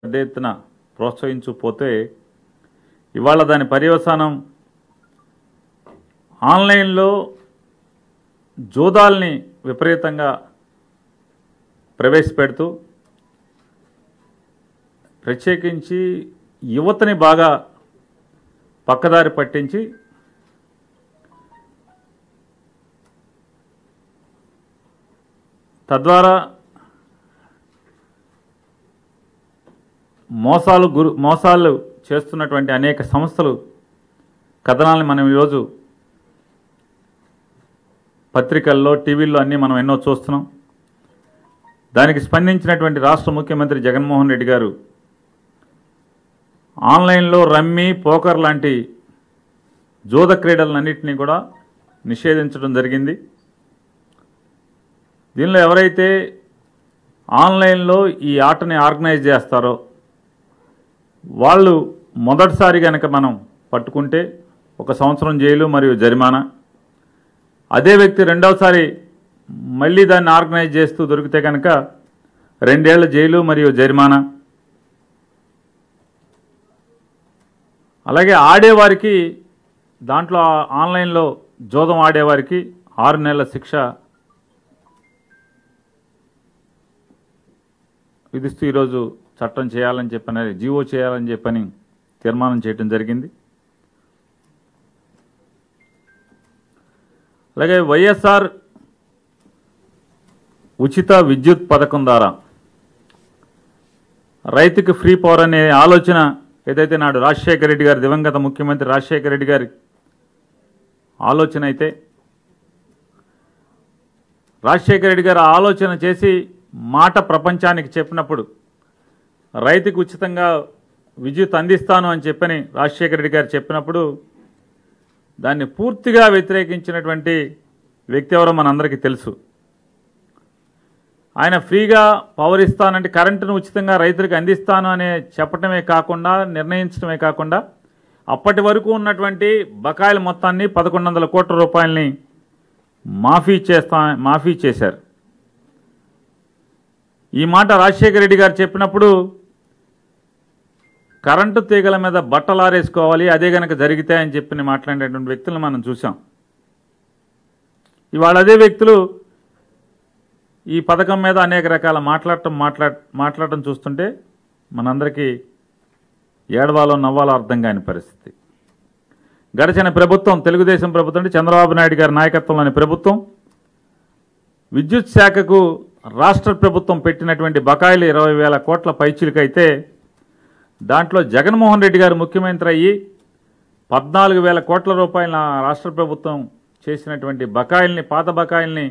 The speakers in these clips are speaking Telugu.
పెద్ద ఎత్తున ప్రోత్సహించకపోతే ఇవాళ దాని పర్యవసానం ఆన్లైన్లో జోదాల్ని విపరీతంగా ప్రవేశపెడుతూ ప్రత్యేకించి యువతని బాగా పక్కదారి పట్టించి తద్వారా మోసాలు గురు మోసాలు చేస్తున్నటువంటి అనేక సంస్థలు కథనాలని మనం ఈరోజు పత్రికల్లో టీవీల్లో అన్నీ మనం ఎన్నో చూస్తున్నాం దానికి స్పందించినటువంటి రాష్ట్ర ముఖ్యమంత్రి జగన్మోహన్ రెడ్డి గారు ఆన్లైన్లో రమ్మీ పోకర్ లాంటి జోద క్రీడలన్నింటినీ కూడా నిషేధించడం జరిగింది దీనిలో ఎవరైతే ఆన్లైన్లో ఈ ఆటని ఆర్గనైజ్ చేస్తారో వాళ్ళు మొదటిసారి కనుక మనం పట్టుకుంటే ఒక సంవత్సరం జైలు మరియు జరిమానా అదే వ్యక్తి రెండవసారి మళ్ళీ దాన్ని ఆర్గనైజ్ చేస్తూ దొరికితే కనుక రెండేళ్ల జైలు మరియు జరిమానా అలాగే ఆడేవారికి దాంట్లో ఆన్లైన్లో జోదం ఆడేవారికి ఆరు నెలల శిక్ష విధిస్తూ ఈరోజు చట్టం చేయాలని చెప్పని జీవో చేయాలని చెప్పని తీర్మానం చేయడం జరిగింది అలాగే వైఎస్ఆర్ ఉచిత విద్యుత్ పథకం ద్వారా రైతుకి ఫ్రీ పవర్ అనే ఆలోచన ఏదైతే నాడు రాజశేఖర రెడ్డి గారి దివంగత ముఖ్యమంత్రి రాజశేఖర రెడ్డి గారి ఆలోచన అయితే రాజశేఖర రెడ్డి గారు ఆ ఆలోచన చేసి మాట ప్రపంచానికి చెప్పినప్పుడు రైతుకు ఉచితంగా విద్యుత్ అందిస్తాను అని చెప్పని రాజశేఖర రెడ్డి గారు చెప్పినప్పుడు దాన్ని పూర్తిగా వ్యతిరేకించినటువంటి వ్యక్తి ఎవరో మనందరికీ తెలుసు ఆయన ఫ్రీగా పవర్ ఇస్తానంటే కరెంటును ఉచితంగా రైతులకు అందిస్తాను అనే చెప్పటమే కాకుండా నిర్ణయించడమే కాకుండా అప్పటి వరకు ఉన్నటువంటి బకాయిల మొత్తాన్ని పదకొండు వందల కోట్ల రూపాయలని మాఫీ చేస్తా మాఫీ చేశారు ఈ మాట రాజశేఖర రెడ్డి గారు చెప్పినప్పుడు కరెంటు తీగల మీద బట్టలు ఆరేసుకోవాలి అదే గనక జరిగితే అని చెప్పి మాట్లాడేటువంటి వ్యక్తులను మనం చూసాం ఇవాళ అదే వ్యక్తులు ఈ పథకం మీద అనేక రకాల మాట్లాడటం మాట్లా మాట్లాడటం చూస్తుంటే మనందరికీ ఏడవాలో నవ్వాలో అర్థం కాని పరిస్థితి గడిచిన ప్రభుత్వం తెలుగుదేశం ప్రభుత్వం అంటే చంద్రబాబు నాయుడు గారి నాయకత్వంలోని ప్రభుత్వం విద్యుత్ శాఖకు రాష్ట్ర ప్రభుత్వం పెట్టినటువంటి బకాయిలు ఇరవై వేల కోట్ల పైచీలకైతే దాంట్లో జగన్మోహన్ రెడ్డి గారు ముఖ్యమంత్రి అయ్యి పద్నాలుగు వేల కోట్ల రూపాయల రాష్ట్ర ప్రభుత్వం చేసినటువంటి బకాయిల్ని పాత బకాయిల్ని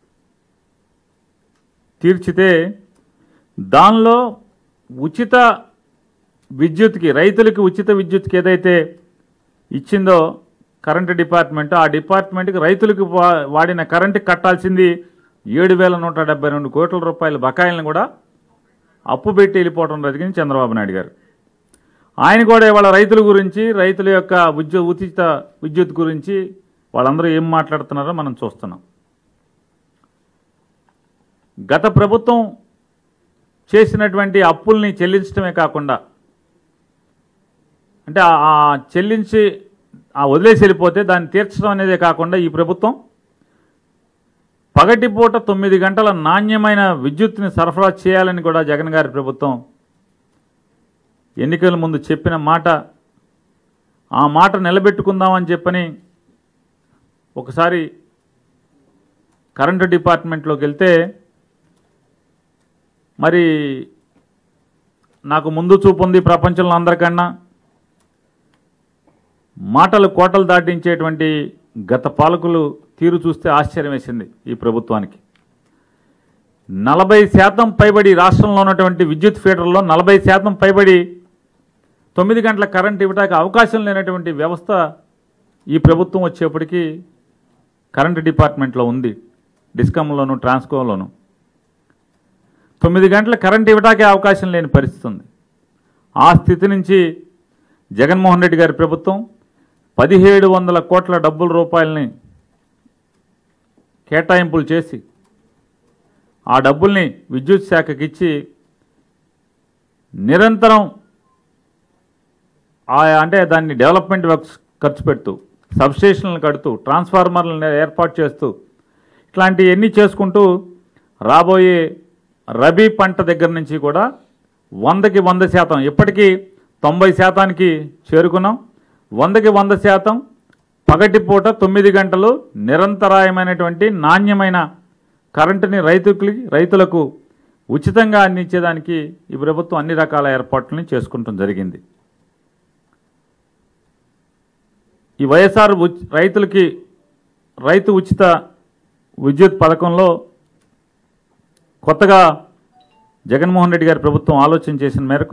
తీర్చితే దానిలో ఉచిత విద్యుత్కి రైతులకి ఉచిత విద్యుత్కి ఏదైతే ఇచ్చిందో కరెంటు డిపార్ట్మెంట్ ఆ డిపార్ట్మెంట్కి రైతులకు వా- వాడిన కరెంటుకి కట్టాల్సింది ఏడు వేల నూట డెబ్బై రెండు కోట్ల రూపాయల బకాయిలను కూడా అప్పు పెట్టి వెళ్ళిపోవడం జరిగింది చంద్రబాబు నాయుడు గారు ఆయన కూడా ఇవాళ రైతుల గురించి రైతుల యొక్క ఉద్యో ఉచిత విద్యుత్ గురించి వాళ్ళందరూ ఏం మాట్లాడుతున్నారో మనం చూస్తున్నాం గత ప్రభుత్వం చేసినటువంటి అప్పుల్ని చెల్లించడమే కాకుండా అంటే ఆ- ఆ చెల్లించి ఆ వదిలేసి వెళ్ళిపోతే దాన్ని తీర్చడం అనేదే కాకుండా ఈ ప్రభుత్వం పగటిపూట తొమ్మిది గంటల నాణ్యమైన విద్యుత్తుని సరఫరా చేయాలని కూడా జగన్ గారి ప్రభుత్వం ఎన్నికల ముందు చెప్పిన మాట ఆ మాట నిలబెట్టుకుందామని చెప్పని ఒకసారి కరెంటు డిపార్ట్మెంట్లోకి వెళ్తే మరి నాకు ముందు చూపు ఉంది ప్రపంచంలో అందరికన్నా మాటలు కోటలు దాటించేటువంటి గత పాలకులు తీరు చూస్తే ఆశ్చర్యం వేసింది ఈ ప్రభుత్వానికి నలభై శాతం పైబడి రాష్ట్రంలో ఉన్నటువంటి విద్యుత్ ఫీడర్లో నలభై శాతం పైబడి తొమ్మిది గంటల కరెంట్ ఇవ్వడానికి అవకాశం లేనటువంటి వ్యవస్థ ఈ ప్రభుత్వం వచ్చేప్పటికీ కరెంటు డిపార్ట్మెంట్లో ఉంది డిస్కంలోను ట్రాన్స్కోలోను తొమ్మిది గంటల కరెంట్ ఇవ్వడానికి అవకాశం లేని పరిస్థితి ఉంది ఆ స్థితి నుంచి జగన్మోహన్ రెడ్డి గారి ప్రభుత్వం పదిహేడు వందల కోట్ల డబ్బుల రూపాయలని కేటాయింపులు చేసి ఆ డబ్బుల్ని విద్యుత్ శాఖకి ఇచ్చి నిరంతరం ఆ అంటే దాన్ని డెవలప్మెంట్ వర్క్స్ ఖర్చు పెడుతూ సబ్స్టేషన్లు కడుతూ ట్రాన్స్ఫార్మర్లను ఏర్పాటు చేస్తూ ఇట్లాంటివన్నీ చేసుకుంటూ రాబోయే రబీ పంట దగ్గర నుంచి కూడా వందకి వంద శాతం ఇప్పటికీ తొంభై శాతానికి చేరుకున్నాం వందకి వంద శాతం పగటిపూట తొమ్మిది గంటలు నిరంతరాయమైనటువంటి నాణ్యమైన కరెంటుని రైతుకి రైతులకు ఉచితంగా అందించేదానికి ఈ ప్రభుత్వం అన్ని రకాల ఏర్పాట్లని చేసుకుంటం జరిగింది ఈ వైఎస్ఆర్ ఉచ్- రైతులకి రైతు ఉచిత విద్యుత్ పథకంలో కొత్తగా జగన్మోహన్ రెడ్డి గారి ప్రభుత్వం ఆలోచన చేసిన మేరకు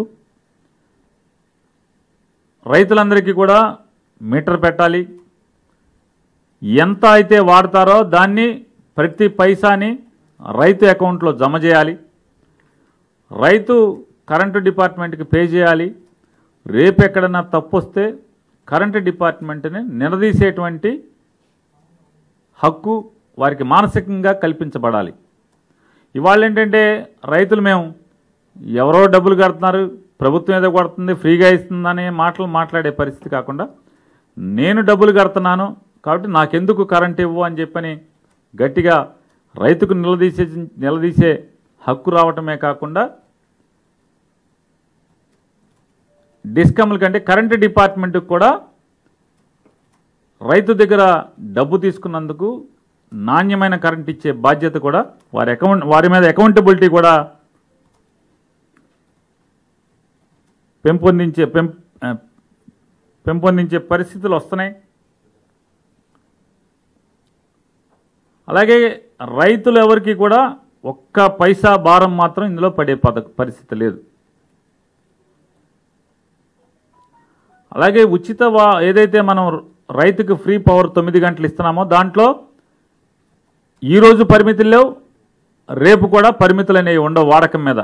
రైతులందరికీ కూడా మీటర్ పెట్టాలి ఎంత అయితే వాడతారో దాన్ని ప్రతి పైసాని రైతు అకౌంట్లో జమ చేయాలి రైతు కరెంటు డిపార్ట్మెంట్కి పే చేయాలి రేపు ఎక్కడన్నా తప్పు వస్తే కరెంటు డిపార్ట్మెంట్ని నిలదీసేటువంటి హక్కు వారికి మానసికంగా కల్పించబడాలి ఇవాళ ఏంటంటే రైతులు మేము ఎవరో డబ్బులు కడుతున్నారు ప్రభుత్వం ఏదో కొడుతుంది ఫ్రీగా ఇస్తుందనే మాటలు మాట్లాడే పరిస్థితి కాకుండా నేను డబ్బులు కడుతున్నాను కాబట్టి నాకెందుకు కరెంట్ ఇవ్వు అని చెప్పని గట్టిగా రైతుకు నిలదీసే నిలదీసే హక్కు రావటమే కాకుండా డిస్కమ్ల కంటే కరెంటు డిపార్ట్మెంట్కి కూడా రైతు దగ్గర డబ్బు తీసుకున్నందుకు నాణ్యమైన కరెంట్ ఇచ్చే బాధ్యత కూడా వారి అకౌంట్ వారి మీద అకౌంటబిలిటీ కూడా పెంపొందించే పెం ఆ, పెంపొందించే పరిస్థితులు వస్తున్నాయి అలాగే రైతులు ఎవరికి కూడా ఒక్క పైసా భారం మాత్రం ఇందులో పడే పద పరిస్థితి లేదు అలాగే ఉచిత వా ఏదైతే మనం రైతుకు ఫ్రీ పవర్ తొమ్మిది గంటలు ఇస్తున్నామో దాంట్లో ఈరోజు పరిమితులు లేవు రేపు కూడా పరిమితులు అనేవి ఉండవు వాడకం మీద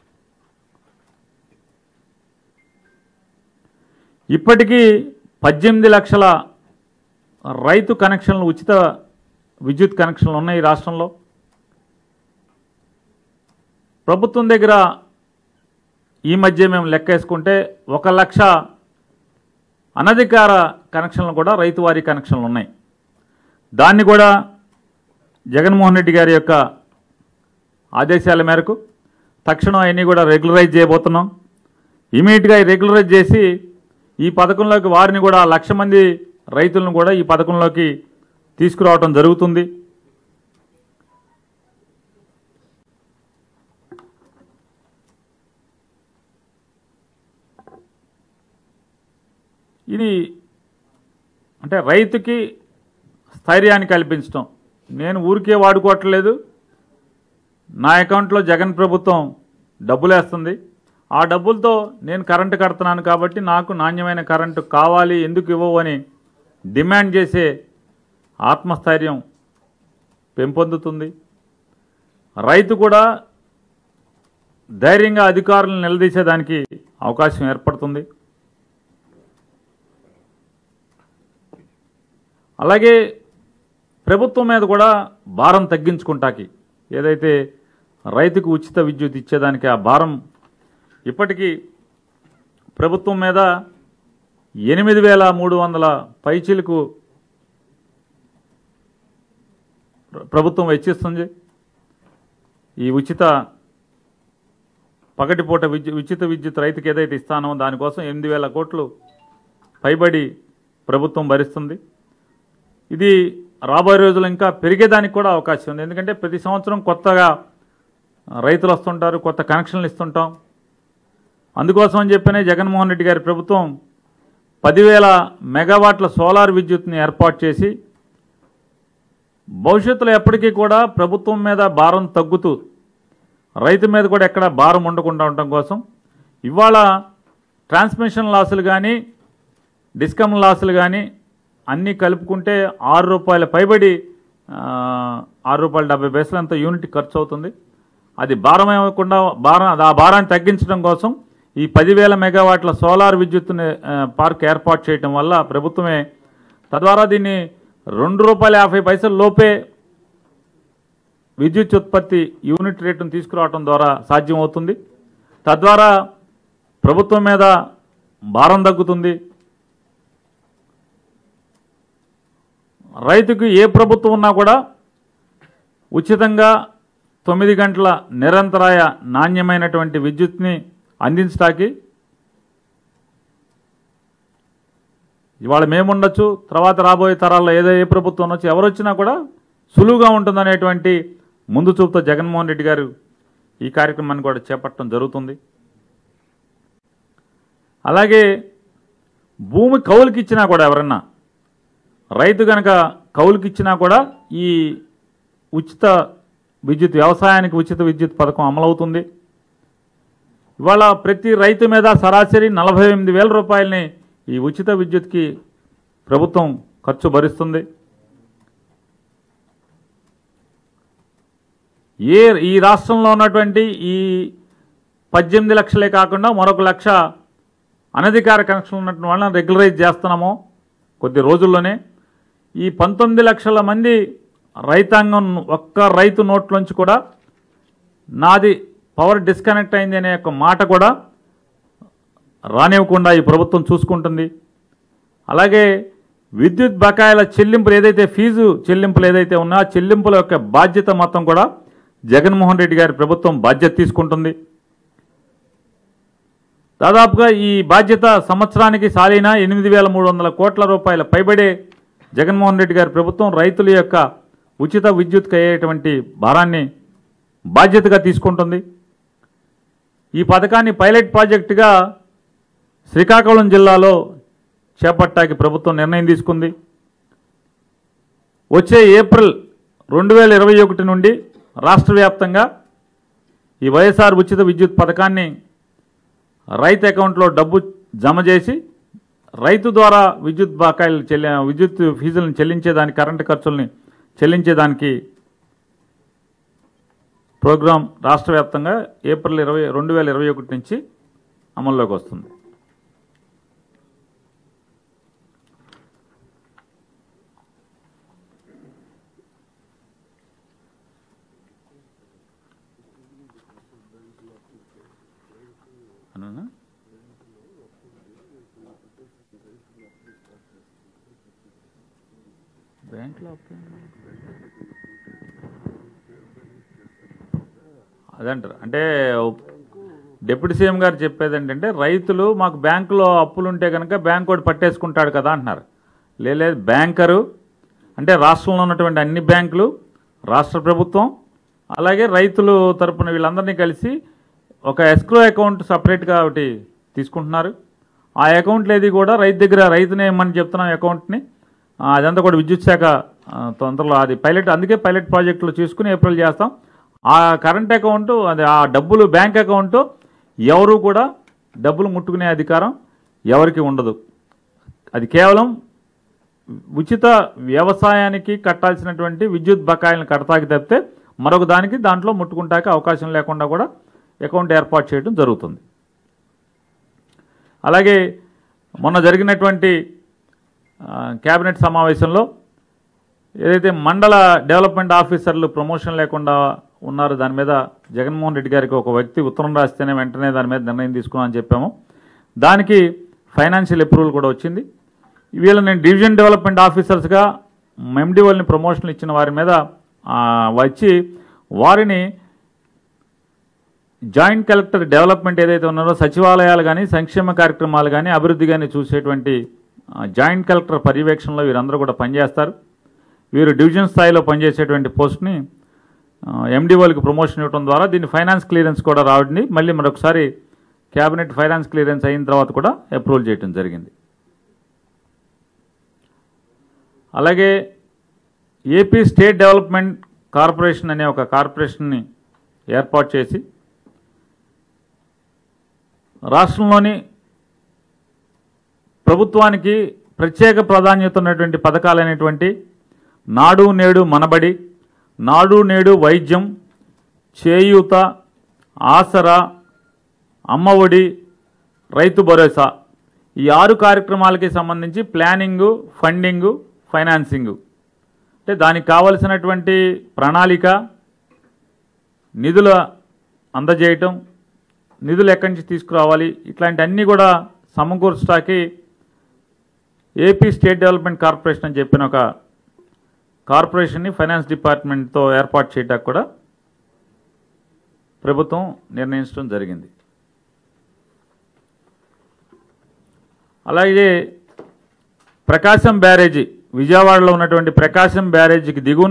ఇప్పటికీ పద్దెనిమిది లక్షల రైతు కనెక్షన్లు ఉచిత విద్యుత్ కనెక్షన్లు ఉన్నాయి ఈ రాష్ట్రంలో ప్రభుత్వం దగ్గర ఈ మధ్య మేము లెక్కేసుకుంటే ఒక లక్ష అనధికార కనెక్షన్లు కూడా రైతువారీ కనెక్షన్లు ఉన్నాయి దాన్ని కూడా జగన్మోహన్ రెడ్డి గారి యొక్క ఆదేశాల మేరకు తక్షణం అవన్నీ కూడా రెగ్యులరైజ్ చేయబోతున్నాం ఇమీడియట్గా రెగ్యులరైజ్ చేసి ఈ పథకంలోకి వారిని కూడా లక్ష మంది రైతులను కూడా ఈ పథకంలోకి తీసుకురావటం జరుగుతుంది ఇది అంటే రైతుకి స్థైర్యాన్ని కల్పించడం నేను ఊరికే వాడుకోవట్లేదు నా అకౌంట్లో జగన్ ప్రభుత్వం డబ్బులు వేస్తుంది ఆ డబ్బులతో నేను కరెంటు కడుతున్నాను కాబట్టి నాకు నాణ్యమైన కరెంటు కావాలి ఎందుకు ఇవ్వవు అని డిమాండ్ చేసే ఆత్మస్థైర్యం పెంపొందుతుంది రైతు కూడా ధైర్యంగా అధికారులను నిలదీసేదానికి అవకాశం ఏర్పడుతుంది అలాగే ప్రభుత్వం మీద కూడా భారం తగ్గించుకుంటాకి ఏదైతే రైతుకు ఉచిత విద్యుత్ ఇచ్చేదానికి ఆ భారం ఇప్పటికీ ప్రభుత్వం మీద ఎనిమిది వేల మూడు వందల పైచీలకు ప్ర- ప్రభుత్వం వెచ్చిస్తుంది ఈ ఉచిత పగటిపూట విద్యు ఉచిత విద్యుత్ రైతుకి ఏదైతే ఇస్తానో దానికోసం ఎనిమిది వేల కోట్లు పైబడి ప్రభుత్వం భరిస్తుంది ఇది రాబోయే రోజులు ఇంకా పెరిగేదానికి కూడా అవకాశం ఉంది ఎందుకంటే ప్రతి సంవత్సరం కొత్తగా ఆ, రైతులు వస్తుంటారు కొత్త కనెక్షన్లు ఇస్తుంటాం అందుకోసం అని చెప్పినే జగన్మోహన్ రెడ్డి గారి ప్రభుత్వం పదివేల మెగావాట్ల సోలార్ విద్యుత్ని ఏర్పాటు చేసి భవిష్యత్తులో ఎప్పటికీ కూడా ప్రభుత్వం మీద భారం తగ్గుతూ రైతు మీద కూడా ఎక్కడ భారం ఉండకుండా ఉండటం కోసం ఇవాళ ట్రాన్స్మిషన్ లాసులు కానీ డిస్కమ్ లాసులు కానీ అన్నీ కలుపుకుంటే ఆరు రూపాయల పైబడి ఆ, ఆరు రూపాయల డెబ్బై పైసలు అంత యూనిట్ ఖర్చు అవుతుంది అది భారం ఇవ్వకుండా భారం ఆ భారాన్ని తగ్గించడం కోసం ఈ పదివేల మెగావాట్ల సోలార్ విద్యుత్తుని ఆ, పార్క్ ఏర్పాటు చేయడం వల్ల ప్రభుత్వమే తద్వారా దీన్ని రెండు రూపాయల యాభై పైసల లోపే విద్యుత్ ఉత్పత్తి యూనిట్ రేటును తీసుకురావడం ద్వారా సాధ్యమవుతుంది తద్వారా ప్రభుత్వం మీద భారం తగ్గుతుంది రైతుకు ఏ ప్రభుత్వం ఉన్నా కూడా ఉచితంగా తొమ్మిది గంటల నిరంతరాయ నాణ్యమైనటువంటి విద్యుత్ని అందించడానికి ఇవాళ మేముండొచ్చు తర్వాత రాబోయే తరాల్లో ఏదో ఏ ప్రభుత్వం ఉండొచ్చు ఎవరు వచ్చినా కూడా సులువుగా ఉంటుందనేటువంటి ముందు చూపుతో జగన్మోహన్ రెడ్డి గారు ఈ కార్యక్రమాన్ని కూడా చేపట్టడం జరుగుతుంది అలాగే భూమి కౌలుకి ఇచ్చినా కూడా ఎవరన్నా రైతు కనుక కౌలుకి ఇచ్చినా కూడా ఈ ఉచిత విద్యుత్ వ్యవసాయానికి ఉచిత విద్యుత్ పథకం అమలవుతుంది ఇవాళ ప్రతి రైతు మీద సరాసరి నలభై ఎనిమిది వేల రూపాయలని ఈ ఉచిత విద్యుత్కి ప్రభుత్వం ఖర్చు భరిస్తుంది ఏ ఈ రాష్ట్రంలో ఉన్నటువంటి ఈ పద్దెనిమిది లక్షలే కాకుండా మరొక లక్ష అనధికార కనెక్షన్ ఉన్నటువంటి వాళ్ళని రెగ్యులరైజ్ చేస్తున్నాము కొద్ది రోజుల్లోనే ఈ పంతొమ్మిది లక్షల మంది రైతాంగం ఒక్క రైతు నోట్లోంచి కూడా నాది పవర్ డిస్కనెక్ట్ అయింది అనే ఒక మాట కూడా రానివ్వకుండా ఈ ప్రభుత్వం చూసుకుంటుంది అలాగే విద్యుత్ బకాయిల చెల్లింపులు ఏదైతే ఫీజు చెల్లింపులు ఏదైతే ఉన్నా ఆ చెల్లింపుల యొక్క బాధ్యత మొత్తం కూడా జగన్మోహన్ రెడ్డి గారి ప్రభుత్వం బాధ్యత తీసుకుంటుంది దాదాపుగా ఈ బాధ్యత సంవత్సరానికి సాలైన ఎనిమిది వేల మూడు వందల కోట్ల రూపాయల పైబడే జగన్మోహన్ రెడ్డి గారి ప్రభుత్వం రైతుల యొక్క ఉచిత విద్యుత్కి అయ్యేటువంటి భారాన్ని బాధ్యతగా తీసుకుంటుంది ఈ పథకాన్ని పైలట్ ప్రాజెక్టుగా శ్రీకాకుళం జిల్లాలో చేపట్టాకి ప్రభుత్వం నిర్ణయం తీసుకుంది వచ్చే ఏప్రిల్ రెండు వేల ఇరవై ఒకటి నుండి రాష్ట్ర వ్యాప్తంగా ఈ వైఎస్ఆర్ ఉచిత విద్యుత్ పథకాన్ని రైతు అకౌంట్లో డబ్బు జమ చేసి రైతు ద్వారా విద్యుత్ బకాయిలు చెల్లి విద్యుత్ ఫీజులను చెల్లించేదానికి కరెంటు ఖర్చుల్ని చెల్లించేదానికి ప్రోగ్రాం రాష్ట్ర వ్యాప్తంగా ఏప్రిల్ ఇరవై రెండు వేల ఇరవై ఒకటి నుంచి అమల్లోకి వస్తుంది అన్నా బ్యాంక్లో అదంటారు అంటే డిప్యూటీ సీఎం గారు చెప్పేది ఏంటంటే రైతులు మాకు బ్యాంకులో అప్పులు ఉంటే కనుక బ్యాంక్ వాడు పట్టేసుకుంటాడు కదా అంటున్నారు లేదు బ్యాంకరు అంటే రాష్ట్రంలో ఉన్నటువంటి అన్ని బ్యాంకులు రాష్ట్ర ప్రభుత్వం అలాగే రైతులు తరపున వీళ్ళందరినీ కలిసి ఒక ఎస్క్రో అకౌంట్ సపరేట్గా ఒకటి తీసుకుంటున్నారు ఆ అకౌంట్లు ఏది కూడా రైతు దగ్గర రైతునే ఇమ్మని చెప్తున్నాం అకౌంట్ని ఆ, అదంతా కూడా విద్యుత్ శాఖ ఆ, తొందరలో అది పైలట్ అందుకే పైలట్ ప్రాజెక్టులు చూసుకుని ఏప్రిల్ చేస్తాం ఆ కరెంట్ అకౌంట్ అది ఆ డబ్బులు బ్యాంక్ అకౌంట్ ఎవరు కూడా డబ్బులు ముట్టుకునే అధికారం ఎవరికి ఉండదు అది కేవలం ఉచిత వ్యవసాయానికి కట్టాల్సినటువంటి విద్యుత్ బకాయిలను కడతాకి తప్పితే మరొక దానికి దాంట్లో ముట్టుకుంటాకి అవకాశం లేకుండా కూడా అకౌంట్ ఏర్పాటు చేయడం జరుగుతుంది అలాగే మొన్న జరిగినటువంటి ఆ, కేబినెట్ సమావేశంలో ఏదైతే మండల డెవలప్మెంట్ ఆఫీసర్లు ప్రమోషన్ లేకుండా ఉన్నారో దాని మీద జగన్మోహన్ రెడ్డి గారికి ఒక వ్యక్తి ఉత్తరం రాస్తేనే వెంటనే దాని మీద నిర్ణయం తీసుకున్నామని చెప్పాము దానికి ఫైనాన్షియల్ అప్రూవల్ కూడా వచ్చింది వీళ్ళ నేను డివిజన్ డెవలప్మెంట్ ఆఫీసర్స్గా ఎండి వాళ్ళని ప్రమోషన్లు ఇచ్చిన వారి మీద ఆ, వచ్చి వారిని జాయింట్ కలెక్టర్ డెవలప్మెంట్ ఏదైతే ఉన్నారో సచివాలయాలు కానీ సంక్షేమ కార్యక్రమాలు కానీ అభివృద్ధి కానీ చూసేటువంటి ఆ, జాయింట్ కలెక్టర్ పర్యవేక్షణలో వీరందరూ కూడా పనిచేస్తారు వీరు డివిజన్ స్థాయిలో పనిచేసేటువంటి పోస్ట్ని ఎండి వాళ్ళకి ప్రమోషన్ ఇవ్వడం ద్వారా దీన్ని ఫైనాన్స్ క్లియరెన్స్ కూడా రావడండి మళ్ళీ మరొకసారి క్యాబినెట్ ఫైనాన్స్ క్లియరెన్స్ అయిన తర్వాత కూడా అప్రూవల్ చేయడం జరిగింది అలాగే ఏపీ స్టేట్ డెవలప్మెంట్ కార్పొరేషన్ అనే ఒక కార్పొరేషన్ని ఏర్పాటు చేసి రాష్ట్రంలోని ప్రభుత్వానికి ప్రత్యేక ప్రాధాన్యత ఉన్నటువంటి పథకాలైనటువంటి నాడు నేడు మనబడి నాడు నేడు వైద్యం చేయూత ఆసరా అమ్మఒడి రైతు భరోసా ఈ ఆరు కార్యక్రమాలకి సంబంధించి ప్లానింగు ఫండింగు ఫైనాన్సింగు అంటే దానికి కావలసినటువంటి ప్రణాళిక నిధుల అందజేయటం నిధులు ఎక్కడి నుంచి తీసుకురావాలి ఇట్లాంటి అన్నీ కూడా సమకూర్చడానికి ఏపీ స్టేట్ డెవలప్మెంట్ కార్పొరేషన్ అని చెప్పిన ఒక కార్పొరేషన్ని ఫైనాన్స్ డిపార్ట్మెంట్తో ఏర్పాటు చేయడానికి కూడా ప్రభుత్వం నిర్ణయించడం జరిగింది అలాగే ప్రకాశం బ్యారేజీ విజయవాడలో ఉన్నటువంటి ప్రకాశం బ్యారేజీకి దిగువన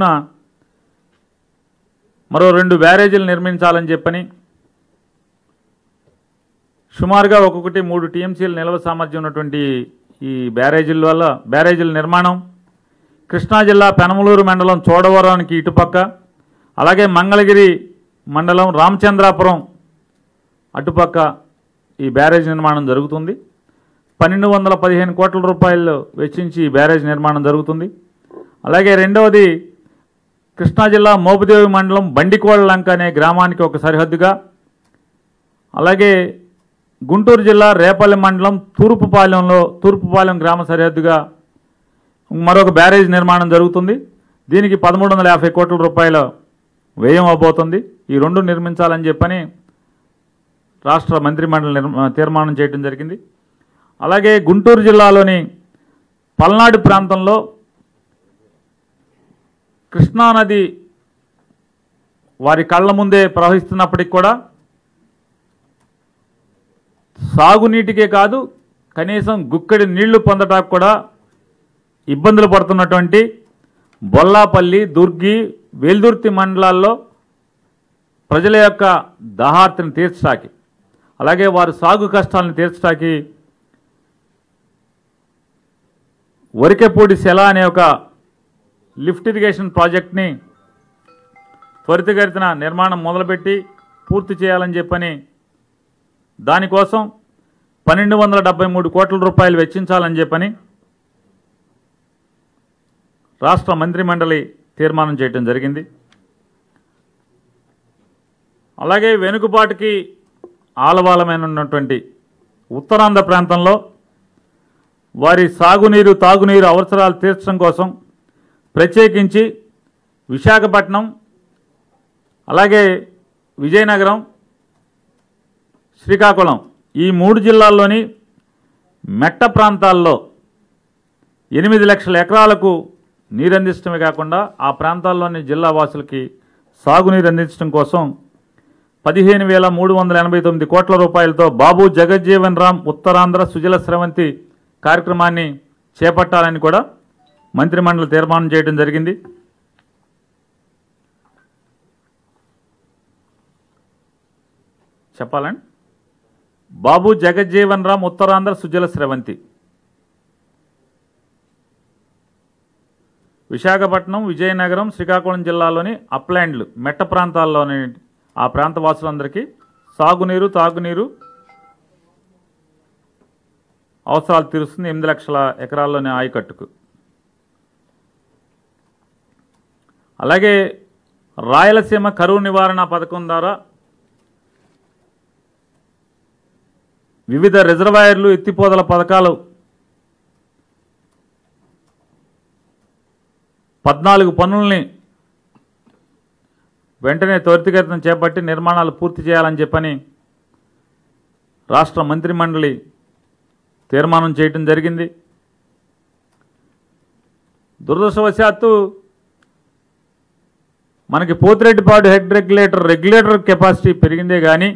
మరో రెండు బ్యారేజీలు నిర్మించాలని చెప్పని సుమారుగా ఒక్కొక్కటి మూడు టీఎంసీల నిల్వ సామర్థ్యం ఉన్నటువంటి ఈ బ్యారేజీల వల్ల బ్యారేజీల నిర్మాణం కృష్ణా జిల్లా పెనమలూరు మండలం చోడవరానికి ఇటుపక్క అలాగే మంగళగిరి మండలం రామచంద్రాపురం అటుపక్క ఈ బ్యారేజ్ నిర్మాణం జరుగుతుంది పన్నెండు వందల పదిహేను కోట్ల రూపాయలు వెచ్చించి ఈ బ్యారేజ్ నిర్మాణం జరుగుతుంది అలాగే రెండవది కృష్ణా జిల్లా మోపుదేవి మండలం బండికోళ్ళ లంక అనే గ్రామానికి ఒక సరిహద్దుగా అలాగే గుంటూరు జిల్లా రేపల్లి మండలం తూర్పుపాలెంలో తూర్పుపాలెం గ్రామ సరిహద్దుగా మరొక బ్యారేజ్ నిర్మాణం జరుగుతుంది దీనికి పదమూడు వందల యాభై కోట్ల రూపాయల వ్యయం అవబోతుంది ఈ రెండు నిర్మించాలని చెప్పని రాష్ట్ర మంత్రిమండలి నిర్మ తీర్మానం చేయడం జరిగింది అలాగే గుంటూరు జిల్లాలోని పల్నాడు ప్రాంతంలో కృష్ణానది వారి కళ్ళ ముందే ప్రవహిస్తున్నప్పటికి కూడా సాగునీటికే కాదు కనీసం గుక్కడి నీళ్లు పొందడానికి కూడా ఇబ్బందులు పడుతున్నటువంటి బొల్లాపల్లి దుర్గి వెల్దుర్తి మండలాల్లో ప్రజల యొక్క దహార్తిని తీర్చడానికి అలాగే వారి సాగు కష్టాలను తీర్చడానికి వరికెపూడి సెల అనే ఒక లిఫ్ట్ ఇరిగేషన్ ప్రాజెక్ట్ని త్వరితగతిన నిర్మాణం మొదలుపెట్టి పూర్తి చేయాలని చెప్పని దానికోసం పన్నెండు వందల డెబ్బై మూడు కోట్ల రూపాయలు వెచ్చించాలని చెప్పని రాష్ట్ర మంత్రిమండలి తీర్మానం చేయడం జరిగింది అలాగే వెనుకబాటుకి ఆలవాలమైన ఉన్నటువంటి ఉత్తరాంధ్ర ప్రాంతంలో వారి సాగునీరు తాగునీరు అవసరాలు తీర్చడం కోసం ప్రత్యేకించి విశాఖపట్నం అలాగే విజయనగరం శ్రీకాకుళం ఈ మూడు జిల్లాల్లోని మెట్ట ప్రాంతాల్లో ఎనిమిది లక్షల ఎకరాలకు నీరు అందించడమే కాకుండా ఆ ప్రాంతాల్లోని జిల్లా వాసులకి సాగునీరు అందించడం కోసం పదిహేను వేల మూడు వందల ఎనభై తొమ్మిది కోట్ల రూపాయలతో బాబు జగజ్జీవన్ రామ్ ఉత్తరాంధ్ర సుజల స్రవంతి కార్యక్రమాన్ని చేపట్టాలని కూడా మంత్రిమండలి తీర్మానం చేయడం జరిగింది చెప్పాలండి బాబు జగజ్జీవన్ రామ్ ఉత్తరాంధ్ర సుజల స్రవంతి విశాఖపట్నం విజయనగరం శ్రీకాకుళం జిల్లాలోని అప్లాండ్లు మెట్ట ప్రాంతాల్లోని ఆ ప్రాంత వాసులందరికీ సాగునీరు తాగునీరు అవసరాలు తీరుస్తుంది ఎనిమిది లక్షల ఎకరాల్లోని ఆయకట్టుకు అలాగే రాయలసీమ కరువు నివారణ పథకం ద్వారా వివిధ రిజర్వాయర్లు ఎత్తిపోతల పథకాలు పద్నాలుగు పనుల్ని వెంటనే త్వరితగతిన చేపట్టి నిర్మాణాలు పూర్తి చేయాలని చెప్పని రాష్ట్ర మంత్రిమండలి తీర్మానం చేయటం జరిగింది దురదృష్టవశాత్తు మనకి Pothireddypadu head regulator regulator capacity పెరిగిందే కానీ